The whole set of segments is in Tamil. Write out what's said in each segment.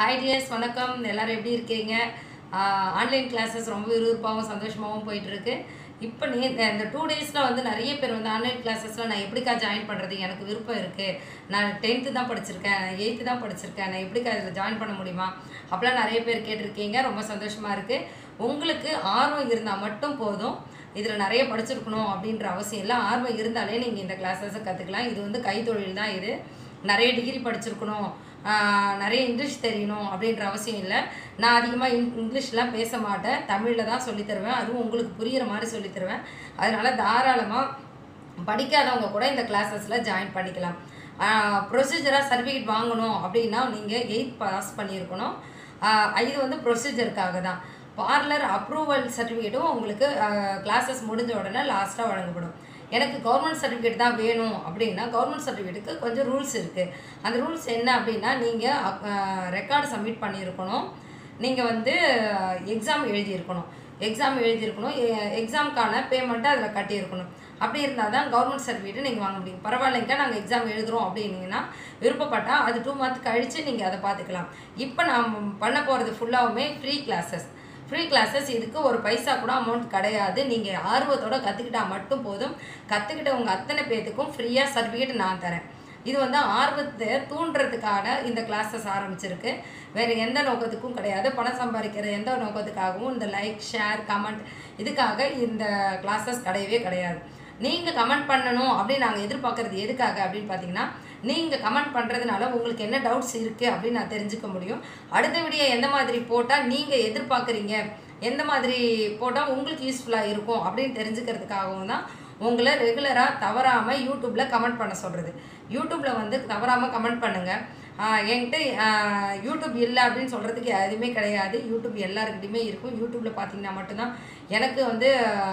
ஹாய் டியர்ஸ் வணக்கம் எல்லாரும் எப்படி இருக்கீங்க ஆன்லைன் கிளாஸஸ் ரொம்ப விறுவிறுப்பாகவும் சந்தோஷமாகவும் போயிட்டுருக்கு இப்போ நீ இந்த- இந்த டூ டேஸில் வந்து நிறைய பேர் வந்து ஆன்லைன் கிளாஸஸில் நான் எப்படிக்கா ஜாயின் பண்ணுறது எனக்கு விருப்பம் இருக்குது நான் டென்த்து தான் படிச்சிருக்கேன் எயித்து தான் படிச்சிருக்கேன் நான் எப்படிக்கா இதில் ஜாயின் பண்ண முடியுமா அப்படிலாம் நிறைய பேர் கேட்டிருக்கீங்க ரொம்ப சந்தோஷமாக இருக்குது உங்களுக்கு ஆர்வம் இருந்தால் மட்டும் போதும் இதில் நிறைய படிச்சிருக்கணும் அப்படின்ற அவசியம் இல்லை ஆர்வம் இருந்தாலே நீங்கள் இந்த கிளாஸஸை கற்றுக்கலாம் இது வந்து கைத்தொழில் தான் இது நிறைய டிகிரி படிச்சிருக்கணும் ஆஹ் நிறைய இங்கிலீஷ் தெரியணும் அப்படின்ற அவசியம் இல்லை நான் அதிகமாக இங் இங்கிலீஷ்லாம் பேச மாட்டேன் தமிழில் தான் சொல்லித் தருவேன் அதுவும் உங்களுக்கு புரிகிற மாதிரி சொல்லித் தருவேன் அதனால் தாராளமாக படிக்காதவங்க கூட இந்த கிளாஸஸில் ஜாயின் பண்ணிக்கலாம் ப்ரொசீஜராக சர்டிஃபிகேட் வாங்கணும் அப்படின்னா நீங்கள் எயித் பாஸ் பண்ணியிருக்கணும் ஆஹ் இது வந்து ப்ரொசீஜருக்காக தான் பார்லர் அப்ரூவல் சர்டிஃபிகேட்டும் உங்களுக்கு கிளாஸஸ் முடிஞ்ச உடனே லாஸ்ட்டாக வழங்கப்படும் எனக்கு கவர்மெண்ட் சர்டிஃபிகேட் தான் வேணும் அப்படின்னா கவர்மெண்ட் சர்டிஃபிகேட்டுக்கு கொஞ்சம் ரூல்ஸ் இருக்குது அந்த ரூல்ஸ் என்ன அப்படின்னா நீங்கள் ரெக்கார்டு சப்மிட் பண்ணியிருக்கணும் நீங்கள் வந்து எக்ஸாம் எழுதியிருக்கணும் எக்ஸாம் எழுதியிருக்கணும் எக்ஸாம்க்கான பேமெண்ட்டை அதில் கட்டியிருக்கணும் அப்படி இருந்தால் தான் கவர்மெண்ட் சர்டிஃபிகேட் நீங்கள் வாங்க முடியும் பரவாயில்லைங்க நாங்கள் எக்ஸாம் எழுதுகிறோம் அப்படின்னீங்கன்னா விருப்பப்பட்டால் அது டூ மந்த் கழித்து நீங்கள் அதை பார்த்துக்கலாம் இப்போ நான் பண்ண போகிறது ஃபுல்லாகவுமே ஃப்ரீ கிளாஸஸ் ஃப்ரீ கிளாஸஸ் இதுக்கு ஒரு பைசா கூட அமௌண்ட் கிடையாது நீங்கள் ஆர்வத்தோட கற்றுக்கிட்டா மட்டும் போதும் கற்றுக்கிட்டவங்க அத்தனை பேர்த்துக்கும் ஃப்ரீயாக சர்டிஃபிகேட் நான் தரேன் இது வந்து ஆர்வத்தை தூண்டுறதுக்கான இந்த கிளாஸஸ் ஆரம்பிச்சிருக்கு வேறு எந்த நோக்கத்துக்கும் கிடையாது பணம் சம்பாதிக்கிற எந்த நோக்கத்துக்காகவும் இந்த லைக் ஷேர் கமெண்ட் இதுக்காக இந்த கிளாஸஸ் கிடையவே கிடையாது நீங்கள் கமெண்ட் பண்ணணும் அப்படின்னு நாங்கள் எதிர்பார்க்குறது எதுக்காக அப்படின்னு பார்த்தீங்கன்னா நீங்கள் கமெண்ட் பண்ணுறதுனால உங்களுக்கு என்ன டவுட்ஸ் இருக்குது அப்படின்னு நான் தெரிஞ்சுக்க முடியும் அடுத்த வீடியோ எந்த மாதிரி போட்டால் நீங்கள் எதிர்பார்க்குறீங்க எந்த மாதிரி போட்டால் உங்களுக்கு யூஸ்ஃபுல்லாக இருக்கும் அப்படின்னு தெரிஞ்சுக்கிறதுக்காகவும் தான் உங்களை ரெகுலராக தவறாமல் யூடியூப்பில் கமெண்ட் பண்ண சொல்கிறது யூடியூப்பில் வந்து தவறாமல் கமெண்ட் பண்ணுங்கள் என்கிட்ட ஆஹ், யூடியூப் இல்லை அப்படின்னு சொல்கிறதுக்கு எதுவுமே கிடையாது யூடியூப் எல்லாருக்கிட்டையுமே இருக்கும் யூடியூப்பில் பார்த்தீங்கன்னா மட்டும்தான் எனக்கு வந்து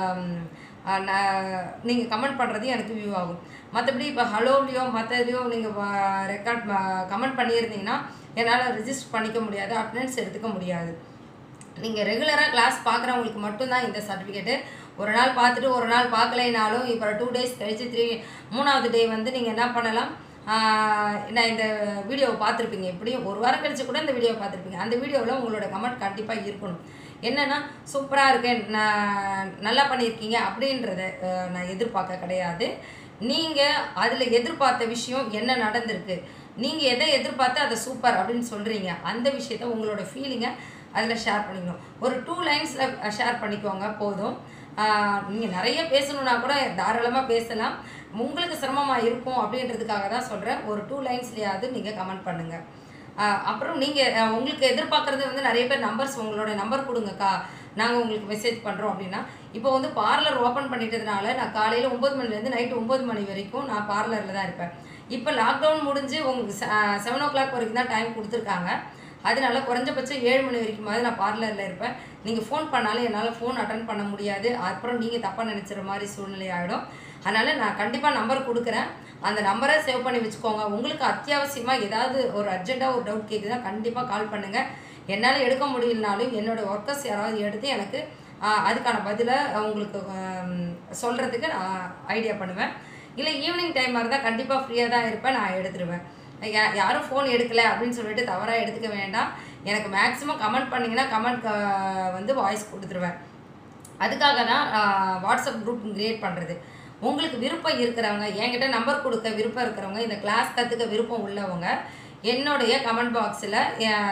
நீங்கள் கமெண்ட் பண்ணுறது எனக்கு வியூ ஆகும் மற்றபடி இப்போ ஹலோலையோ மற்றதையோ நீங்கள் ரெக்கார்ட் கமெண்ட் பண்ணியிருந்தீங்கன்னா என்னால் ரிஜிஸ்டர் பண்ணிக்க முடியாது அட்டண்டன்ஸ் எடுத்துக்க முடியாது நீங்கள் ரெகுலராக கிளாஸ் பார்க்குறவங்களுக்கு மட்டும்தான் இந்த சர்டிஃபிகேட்டு ஒரு நாள் பார்த்துட்டு ஒரு நாள் பார்க்கலைனாலும் இப்போ டூ டேஸ் கழிச்சு த்ரீ மூணாவது டே வந்து நீங்கள் என்ன பண்ணலாம் ஆஹ் நான் இந்த வீடியோவை பார்த்துருப்பீங்க எப்படியும் ஒரு வாரம் கழிச்சு கூட இந்த வீடியோவை பார்த்துருப்பீங்க அந்த வீடியோவில் உங்களோட கமெண்ட் கண்டிப்பாக இருக்கணும் என்னென்னா சூப்பராக இருக்கேன் நான் நல்லா பண்ணியிருக்கீங்க அப்படின்றத ஆஹ் நான் எதிர்பார்க்க கிடையாது நீங்கள் அதில் எதிர்பார்த்த விஷயம் என்ன நடந்திருக்கு நீங்கள் எதை எதிர்பார்த்து அதை சூப்பர் அப்படின்னு சொல்கிறீங்க அந்த விஷயத்த உங்களோட ஃபீலிங்கை அதில் ஷேர் பண்ணிக்கணும் ஒரு டூ லைன்ஸில் ஷேர் பண்ணிக்கோங்க போதும் நீங்கள் நிறைய பேசணுன்னா கூட தாராளமாக பேசலாம் உங்களுக்கு சிரமமாக இருக்கும் அப்படின்றதுக்காக தான் சொல்கிறேன் ஒரு டூ லைன்ஸ்லையாவது நீங்கள் கமெண்ட் பண்ணுங்கள் ஆஹ் அப்புறம் நீங்கள் உங்களுக்கு எதிர்பார்க்குறது வந்து நிறைய பேர் நம்பர்ஸ் உங்களோட நம்பர் கொடுங்கக்கா நாங்கள் உங்களுக்கு மெசேஜ் பண்ணுறோம் அப்படின்னா இப்போ வந்து பார்லர் ஓப்பன் பண்ணிட்டதுனால நான் காலையில் ஒம்பது மணிலேருந்து நைட்டு ஒம்பது மணி வரைக்கும் நான் பார்லரில் தான் இருப்பேன் இப்போ லாக்டவுன் முடிஞ்சு உங்களுக்கு செவன் ஓ கிளாக் வரைக்கும் தான் டைம் கொடுத்துருக்காங்க அதனால குறைஞ்சபட்சம் ஏழு மணி வரைக்குமாவது நான் பார்லரில் இருப்பேன் நீங்கள் ஃபோன் பண்ணாலும் என்னால் ஃபோன் அட்டன் பண்ண முடியாது அப்புறம் நீங்கள் தப்பாக நினச்சிற மாதிரி சூழ்நிலை ஆகிடும் அதனால் நான் கண்டிப்பாக நம்பர் கொடுக்குறேன் அந்த நம்பரை சேவ் பண்ணி வச்சுக்கோங்க உங்களுக்கு அத்தியாவசியமாக ஏதாவது ஒரு அர்ஜென்ட்டாக ஒரு டவுட் கேட்குதா கண்டிப்பாக கால் பண்ணுங்கள் என்னால் எடுக்க முடியலனாலும் என்னோட ஒர்க்கர்ஸ் யாராவது எடுத்து எனக்கு ஆஹ், அதுக்கான பதிலை உங்களுக்கு சொல்கிறதுக்கு நான் ஐடியா பண்ணுவேன் இல்லை ஈவினிங் டைமாக இருந்தால் கண்டிப்பாக ஃப்ரீயாக தான் இருப்பேன் நான் எடுத்துருவேன் யா- யாரும் ஃபோன் எடுக்கல அப்படின்னு சொல்லிட்டு தவறாக எடுத்துக்க வேண்டாம் எனக்கு மேக்ஸிமம் கமெண்ட் பண்ணிங்கன்னா கமெண்ட் வந்து வாய்ஸ் கொடுத்துருவேன் அதுக்காக தான் ஆஹ், வாட்ஸ்அப் குரூப் கிரியேட் பண்ணுறது உங்களுக்கு விருப்பம் இருக்கிறவங்க என்கிட்ட நம்பர் கொடுக்க விருப்பம் இருக்கிறவங்க இந்த கிளாஸ் கற்றுக்க விருப்பம் உள்ளவங்க என்னுடைய கமெண்ட் பாக்ஸில்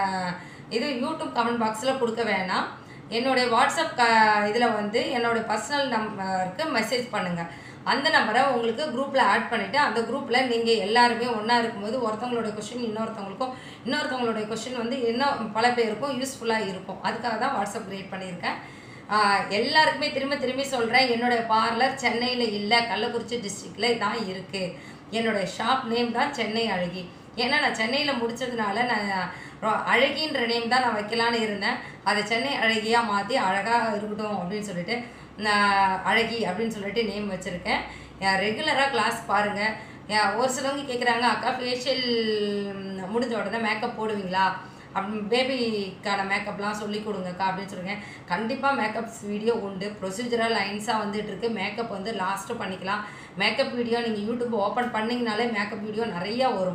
இது யூடியூப் கமெண்ட் பாக்ஸில் கொடுக்க வேணாம் என்னுடைய வாட்ஸ்அப் க இதில் வந்து என்னோட பர்சனல் நம்பருக்கு மெசேஜ் பண்ணுங்கள் அந்த நம்பரை உங்களுக்கு குரூப்பில் ஆட் பண்ணிவிட்டு அந்த குரூப்பில் நீங்கள் எல்லாருமே ஒன்றா இருக்கும்போது ஒருத்தவங்களோட கொஷின் இன்னொருத்தவங்களுக்கும் இன்னொருத்தவங்களுடைய கொஷின் வந்து இன்னும் பல பேருக்கும் யூஸ்ஃபுல்லாக இருக்கும் அதுக்காக தான் வாட்ஸ்அப் கிரியேட் பண்ணியிருக்கேன் ஆஹ் எல்லாருக்குமே திரும்ப திரும்பி சொல்கிறேன் என்னுடைய பார்லர் சென்னையில் இல்லை கள்ளக்குறிச்சி டிஸ்ட்ரிக்டில் தான் இருக்குது என்னுடைய ஷாப் நேம் தான் சென்னை அழகி ஏன்னா நான் சென்னையில் முடிச்சதுனால நான் ரொ- அழகின்ற நேம் தான் நான் வைக்கலான்னு இருந்தேன் அதை சென்னை அழகியாக மாற்றி அழகாக இருக்கட்டும் அப்படின்னு சொல்லிட்டு நான் அழகி அப்படின்னு சொல்லிட்டு நேம் வச்சுருக்கேன் ரெகுலராக கிளாஸ் பாருங்கள் ஒரு சிலவங்க கேட்குறாங்க அக்கா ஃபேஷியல் முடிஞ்ச உடனே மேக்கப் போடுவீங்களா அப்படி பேபிக்கான மேக்கப்லாம் சொல்லி கொடுங்கக்கா அப்படின்னு சொல்லுங்க கண்டிப்பாக மேக்கப்ஸ் வீடியோ உண்டு ப்ரொசீஜராக லைன்ஸாக வந்துட்டு இருக்கு மேக்கப் வந்து லாஸ்ட்டு பண்ணிக்கலாம் மேக்கப் வீடியோ நீங்கள் யூடியூப் ஓப்பன் பண்ணிங்கனாலே மேக்கப் வீடியோ நிறையா வரும்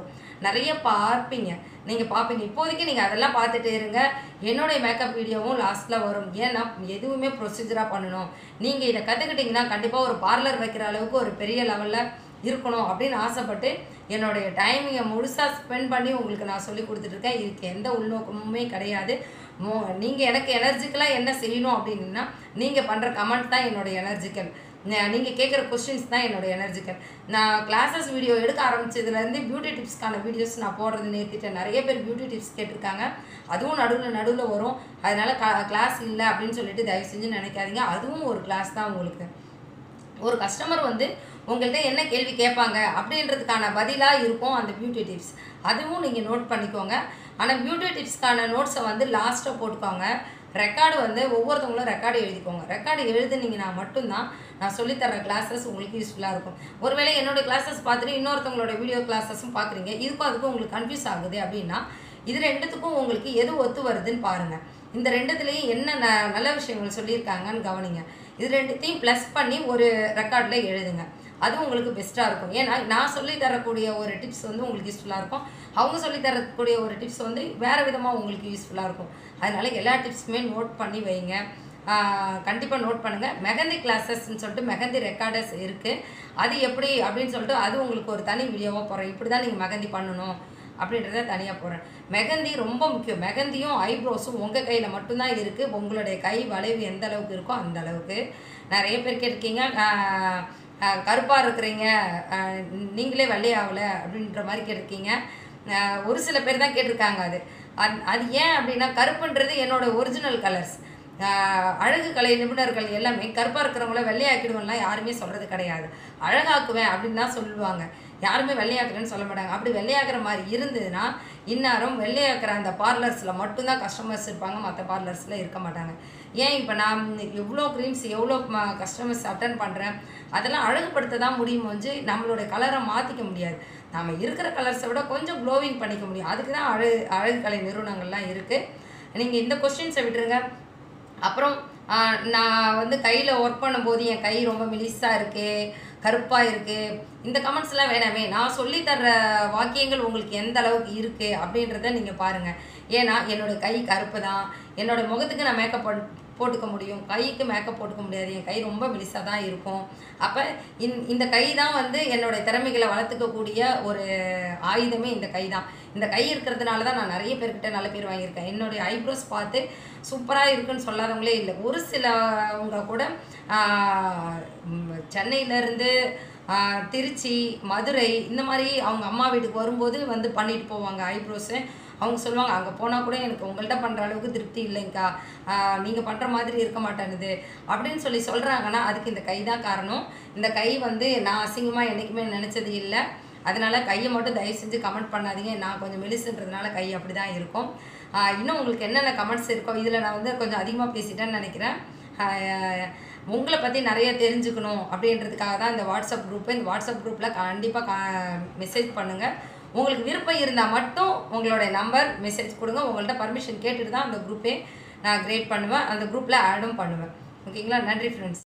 நிறைய பார்ப்பீங்க நீங்கள் பார்ப்பீங்க இப்போதைக்கு நீங்கள் அதெல்லாம் பார்த்துட்டு இருங்க என்னுடைய மேக்கப் வீடியோவும் லாஸ்ட்டில் வரும் ஏன்னா எதுவுமே ப்ரொசீஜராக பண்ணணும் நீங்கள் இதை கற்றுக்கிட்டிங்கன்னா கண்டிப்பாக ஒரு பார்லர் வைக்கிற அளவுக்கு ஒரு பெரிய லெவலில் இருக்கணும் அப்படின்னு ஆசைப்பட்டு என்னுடைய டைமிங்கை முழுசாக ஸ்பெண்ட் பண்ணி உங்களுக்கு நான் சொல்லி கொடுத்துட்ருக்கேன் இதுக்கு எந்த உள்நோக்கமுமே கிடையாது மோ நீங்கள் எனக்கு எனர்ஜிக்கலாக என்ன செய்யணும் அப்படின்னா நீங்கள் பண்ணுற கமெண்ட் தான் என்னோட எனர்ஜிக்கல் நீங்கள் கேட்குற கொஸ்டின்ஸ் தான் என்னோட எனர்ஜிக்கல் நான் கிளாஸஸ் வீடியோ எடுக்க ஆரம்பிச்சதுலேருந்து பியூட்டி டிப்ஸ்க்கான வீடியோஸ் நான் போடுறது நிறுத்திட்டேன் நிறைய பேர் பியூட்டி டிப்ஸ் கேட்டிருக்காங்க அதுவும் நடுவில் நடுவில் வரும் அதனால் க கிளாஸ் இல்லை அப்படின்னு சொல்லிட்டு தயவு செஞ்சு நினைக்காதீங்க அதுவும் ஒரு கிளாஸ் தான் உங்களுக்கு ஒரு கஸ்டமர் வந்து உங்கள்கிட்ட என்ன கேள்வி கேட்பாங்க அப்படின்றதுக்கான பதிலாக இருக்கும் அந்த பியூட்டி டிப்ஸ் அதுவும் நீங்கள் நோட் பண்ணிக்கோங்க ஆனால் பியூட்டி டிப்ஸ்க்கான நோட்ஸை வந்து லாஸ்ட்டாக போட்டுக்கோங்க ரெக்கார்டு வந்து ஒவ்வொருத்தவங்களும் ரெக்கார்டு எழுதிக்கோங்க ரெக்கார்டு எழுதுனீங்கன்னா மட்டும்தான் நான் சொல்லித்தர கிளாஸஸ் உங்களுக்கு யூஸ்ஃபுல்லாக இருக்கும் ஒருவேளை என்னோட கிளாஸஸ் பார்த்துட்டு இன்னொருத்தவங்களோட வீடியோ கிளாஸஸும் பார்க்குறீங்க இதுக்கும் அதுக்கும் உங்களுக்கு கன்ஃபியூஸ் ஆகுது அப்படின்னா இது ரெண்டுத்துக்கும் உங்களுக்கு எது ஒத்து வருதுன்னு பாருங்கள் இந்த ரெண்டுத்துலேயும் என்ன ந நல்ல விஷயங்கள் சொல்லியிருக்காங்கன்னு கவனிங்க இது ரெண்டுத்தையும் ப்ளஸ் பண்ணி ஒரு ரெக்கார்டில் எழுதுங்க அது உங்களுக்கு பெஸ்ட்டாக இருக்கும் ஏன்னா நான் சொல்லி தரக்கூடிய ஒரு டிப்ஸ் வந்து உங்களுக்கு யூஸ்ஃபுல்லாக இருக்கும் அவங்க சொல்லி தரக்கூடிய ஒரு டிப்ஸ் வந்து வேறு விதமாக உங்களுக்கு யூஸ்ஃபுல்லாக இருக்கும் அதனால் எல்லா டிப்ஸுமே நோட் பண்ணி வைங்க கண்டிப்பாக நோட் பண்ணுங்கள் மெகந்தி கிளாஸஸ்ன்னு சொல்லிட்டு மெகந்தி ரெக்கார்டர்ஸ் இருக்குது அது எப்படி அப்படின்னு சொல்லிட்டு அது உங்களுக்கு ஒரு தனி வீடியோவாக போகிறேன் இப்படி தான் நீங்கள் மெகந்தி பண்ணணும் அப்படின்றத தனியாக போடுறேன் மெகந்தி ரொம்ப முக்கியம் மெகந்தியும் ஐப்ரோஸும் உங்கள் கையில் மட்டும்தான் இருக்குது உங்களுடைய கை வளைவு எந்த அளவுக்கு இருக்கோ அந்த அளவுக்கு நிறைய பேர் கேட்டிருக்கீங்க கருப்பாக இருக்கிறீங்க நீங்களே வெள்ளையாகலை அப்படின்ற மாதிரி கேட்டிருக்கீங்க ஒரு சில பேர் தான் கேட்டிருக்காங்க அது அது அது ஏன் அப்படின்னா கருப்புன்றது என்னோட ஒரிஜினல் கலர்ஸ் அழகு கலை நிபுணர்கள் எல்லாமே கருப்பாக இருக்கிறவங்கள வெள்ளையாக்கிடுவோம்லாம் யாருமே சொல்கிறது கிடையாது அழகாக்குவேன் அப்படின்னு தான் சொல்லுவாங்க யாருமே வெள்ளையாக்குறேன்னு சொல்ல மாட்டாங்க அப்படி வெள்ளையாக்குற மாதிரி இருந்ததுன்னா இந்நேரம் வெள்ளையாக்குற அந்த பார்லர்ஸில் மட்டும்தான் கஸ்டமர்ஸ் இருப்பாங்க மற்ற பார்லர்ஸில் இருக்க மாட்டாங்க ஏன் இப்போ நான் எவ்வளோ க்ரீம்ஸ் எவ்வளோ கஸ்டமர்ஸ் அட்டன் பண்ணுறேன் அதெல்லாம் அழகுபடுத்த தான் முடியும் வந்து நம்மளோட கலரை மாற்றிக்க முடியாது நம்ம இருக்கிற கலர்ஸை விட கொஞ்சம் க்ளோவிங் பண்ணிக்க முடியும் அதுக்கு தான் அழகு அழகுக்கலை நிறுவனங்கள்லாம் இருக்குது நீங்கள் இந்த கொஸ்டின்ஸை விட்டுருங்க அப்புறம் நான் வந்து கையில் ஒர்க் பண்ணும்போது என் கை ரொம்ப மெலிஸாக இருக்குது கருப்பாக இருக்குது இந்த கமெண்ட்ஸ்லாம் வேணாமே நான் சொல்லித்தர்ற வாக்கியங்கள் உங்களுக்கு எந்த அளவுக்கு இருக்குது அப்படின்றத நீங்கள் பாருங்கள் ஏன்னா என்னோடய கை கருப்பு தான் என்னோடய முகத்துக்கு நான் மேக்கப் போட்டுக்க முடியும் கைக்கு மேக்கப் போட்டுக்க முடியாது என் கை ரொம்ப மெலிசாக தான் இருக்கும் அப்போ இந் இந்த கை தான் வந்து என்னுடைய திறமைகளை வளர்த்துக்கக்கூடிய ஒரு ஆயுதமே இந்த கை தான் இந்த கை இருக்கிறதுனால தான் நான் நிறைய பேர்கிட்ட நல்ல பேர் வாங்கியிருக்கேன் என்னுடைய ஐப்ரோஸ் பார்த்து சூப்பராக இருக்குன்னு சொல்லாதவங்களே இல்லை ஒரு சிலவங்க கூட சென்னையிலேருந்து திருச்சி மதுரை இந்த மாதிரி அவங்க அம்மா வீட்டுக்கு வரும்போது வந்து பண்ணிட்டு போவாங்க ஐப்ரோஸு அவங்க சொல்லுவாங்க அங்கே போனால் கூட எனக்கு உங்கள்கிட்ட பண்ணுற அளவுக்கு திருப்தி இல்லைங்க்கா நீங்கள் பண்ணுற மாதிரி இருக்க மாட்டேனுது அப்படின்னு சொல்லி சொல்கிறாங்கன்னா அதுக்கு இந்த கை தான் காரணம் இந்த கை வந்து நான் அசிங்கமாக என்றைக்குமே நினச்சது இல்லை அதனால் கையை மட்டும் தயவு செஞ்சு கமெண்ட் பண்ணாதீங்க நான் கொஞ்சம் மெலிசுன்றதுனால கை அப்படி தான் இருக்கும் இன்னும் உங்களுக்கு என்னென்ன கமெண்ட்ஸ் இருக்கோ இதில் நான் வந்து கொஞ்சம் அதிகமாக பேசிட்டேன்னு நினைக்கிறேன் உங்களை பற்றி நிறைய தெரிஞ்சுக்கணும் அப்படின்றதுக்காக தான் இந்த வாட்ஸ்அப் குரூப்பு இந்த வாட்ஸ்அப் குரூப்பில் கண்டிப்பாக கா மெசேஜ் பண்ணுங்கள் உங்களுக்கு விருப்பம் இருந்தால் மட்டும் உங்களோட நம்பர் மெசேஜ் கொடுங்க உங்கள்கிட்ட பர்மிஷன் கேட்டுட்டு தான் அந்த குரூப்பே நான் கிரியேட் பண்ணுவேன் அந்த குரூப்பில் ஆடும் பண்ணுவேன் ஓகேங்களா நன்றி ஃப்ரெண்ட்ஸ்